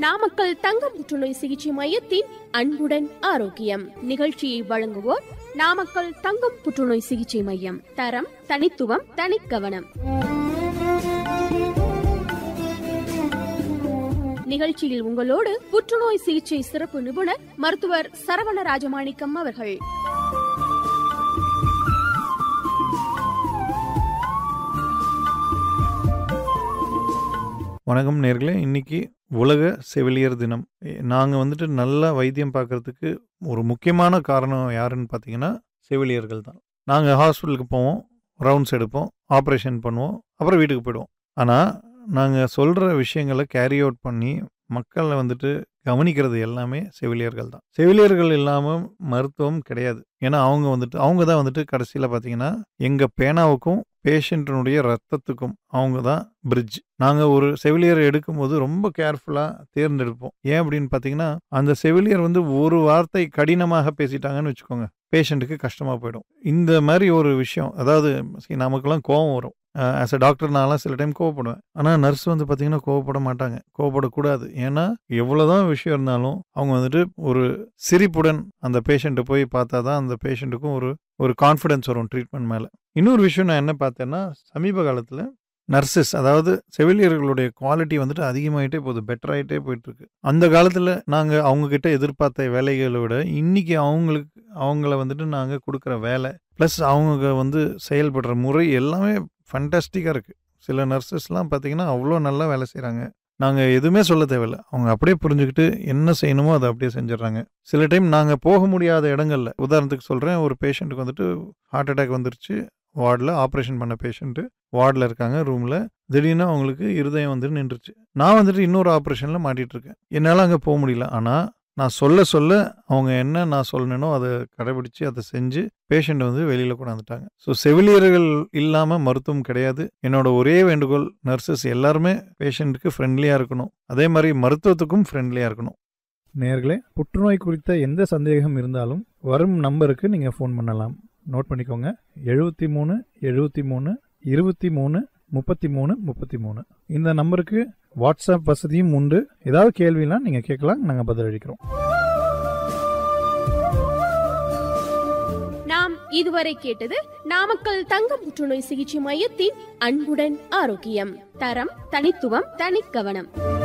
நாமக்கல் தங்க புற்றுநோய் சிகிச்சை மையத்தின் அன்புடன் ஆரோக்கியம் நிகழ்ச்சியை வழங்குவோர் நாமக்கல் தங்கம் புற்றுநோய் சிகிச்சை மையம் தரம் தனித்துவம் தனிக்கவனம் நிகழ்ச்சியில் உங்களோடு புற்றுநோய் சிகிச்சை சிறப்பு நிபுணர் மருத்துவர் சரவண ராஜமாணிக்கம் அவர்கள் வணக்கம் நேர்களே இன்னைக்கு உலக செவிலியர் தினம் நாங்கள் வந்துட்டு நல்லா வைத்தியம் பார்க்கறதுக்கு ஒரு முக்கியமான காரணம் யாருன்னு பார்த்தீங்கன்னா செவிலியர்கள் தான் நாங்கள் ஹாஸ்பிட்டலுக்கு போவோம் ரவுண்ட்ஸ் எடுப்போம் ஆப்ரேஷன் பண்ணுவோம் அப்புறம் வீட்டுக்கு போயிடுவோம் ஆனால் நாங்கள் சொல்கிற விஷயங்களை கேரி அவுட் பண்ணி மக்களை வந்துட்டு கவனிக்கிறது எல்லாமே செவிலியர்கள் தான் செவிலியர்கள் இல்லாமல் மருத்துவம் கிடையாது ஏன்னா அவங்க வந்துட்டு அவங்க தான் வந்துட்டு கடைசியில் பார்த்தீங்கன்னா எங்கள் பேனாவுக்கும் பேஷண்ட்டினுடைய ரத்தத்துக்கும் அவங்க தான் பிரிட்ஜ் நாங்கள் ஒரு செவிலியர் எடுக்கும்போது ரொம்ப கேர்ஃபுல்லாக தேர்ந்தெடுப்போம் ஏன் அப்படின்னு பார்த்தீங்கன்னா அந்த செவிலியர் வந்து ஒரு வார்த்தை கடினமாக பேசிட்டாங்கன்னு வச்சுக்கோங்க பேஷண்ட்டுக்கு கஷ்டமாக போயிடும் இந்த மாதிரி ஒரு விஷயம் அதாவது see, நமக்கெல்லாம் கோவம் வரும் ஆஸ் அ டாக்டர் நான்லாம் சில டைம் கோவப்படுவேன் ஆனால் நர்ஸ் வந்து பார்த்தீங்கன்னா கோவப்பட மாட்டாங்க கோவப்படக்கூடாது ஏன்னா எவ்வளோதான் விஷயம் இருந்தாலும் அவங்க வந்துட்டு ஒரு சிரிப்புடன் அந்த பேஷண்ட்டை போய் பார்த்தா தான் அந்த பேஷண்ட்டுக்கும் ஒரு ஒரு கான்ஃபிடன்ஸ் வரும் ட்ரீட்மெண்ட் மேலே இன்னொரு விஷயம் நான் என்ன பார்த்தேன்னா சமீப காலத்தில் நர்சஸ் அதாவது செவிலியர்களுடைய குவாலிட்டி வந்துட்டு அதிகமாயிட்டே போகுது பெட்டர் ஆகிட்டே போயிட்டு இருக்கு அந்த காலத்தில் நாங்கள் அவங்க கிட்ட எதிர்பார்த்த வேலைகளை விட இன்னைக்கு அவங்களுக்கு அவங்கள வந்துட்டு நாங்கள் கொடுக்குற வேலை ப்ளஸ் அவங்க வந்து செயல்படுற முறை எல்லாமே ஃபண்டாஸ்டிக்காக இருக்குது சில நர்சஸ்லாம் பார்த்தீங்கன்னா அவ்வளோ நல்லா வேலை செய்கிறாங்க நாங்கள் எதுவுமே சொல்ல தேவையில்ல அவங்க அப்படியே புரிஞ்சுக்கிட்டு என்ன செய்யணுமோ அதை அப்படியே செஞ்சிடறாங்க சில டைம் நாங்கள் போக முடியாத இடங்கள்ல உதாரணத்துக்கு சொல்கிறேன் ஒரு பேஷண்ட்டுக்கு வந்துட்டு ஹார்ட் அட்டாக் வந்துருச்சு வார்டில் ஆப்ரேஷன் பண்ண பேஷண்ட்டு வார்டில் இருக்காங்க ரூமில் திடீர்னு அவங்களுக்கு இருதயம் வந்து நின்றுச்சு நான் வந்துட்டு இன்னொரு ஆப்ரேஷனில் மாட்டிட்டு இருக்கேன் என்னால் அங்கே போக முடியல ஆனால் நான் சொல்ல சொல்ல அவங்க என்ன நான் சொல்லணுனோ அதை கடைபிடிச்சு அதை செஞ்சு பேஷண்ட் வந்து வெளியில் கொண்டாந்துட்டாங்க ஸோ செவிலியர்கள் இல்லாமல் மருத்துவம் கிடையாது என்னோட ஒரே வேண்டுகோள் நர்சஸ் எல்லாருமே பேஷண்ட்டுக்கு ஃப்ரெண்ட்லியாக இருக்கணும் அதே மாதிரி மருத்துவத்துக்கும் ஃப்ரெண்ட்லியாக இருக்கணும் நேர்களே புற்றுநோய் குறித்த எந்த சந்தேகம் இருந்தாலும் வரும் நம்பருக்கு நீங்கள் ஃபோன் பண்ணலாம் நோட் பண்ணிக்கோங்க எழுபத்தி மூணு எழுபத்தி மூணு இருபத்தி மூணு முப்பத்தி மூணு முப்பத்தி மூணு இந்த நம்பருக்கு வாட்ஸ்அப் வசதியும் உண்டு ஏதாவது கேள்வினா நீங்கள் கேட்கலாம் நாங்கள் பதிலளிக்கிறோம் நாம் இதுவரை கேட்டது நாமக்கல் தங்க புற்றுநோய் சிகிச்சை மையத்தின் அன்புடன் ஆரோக்கியம் தரம் தனித்துவம் தனிக்கவனம்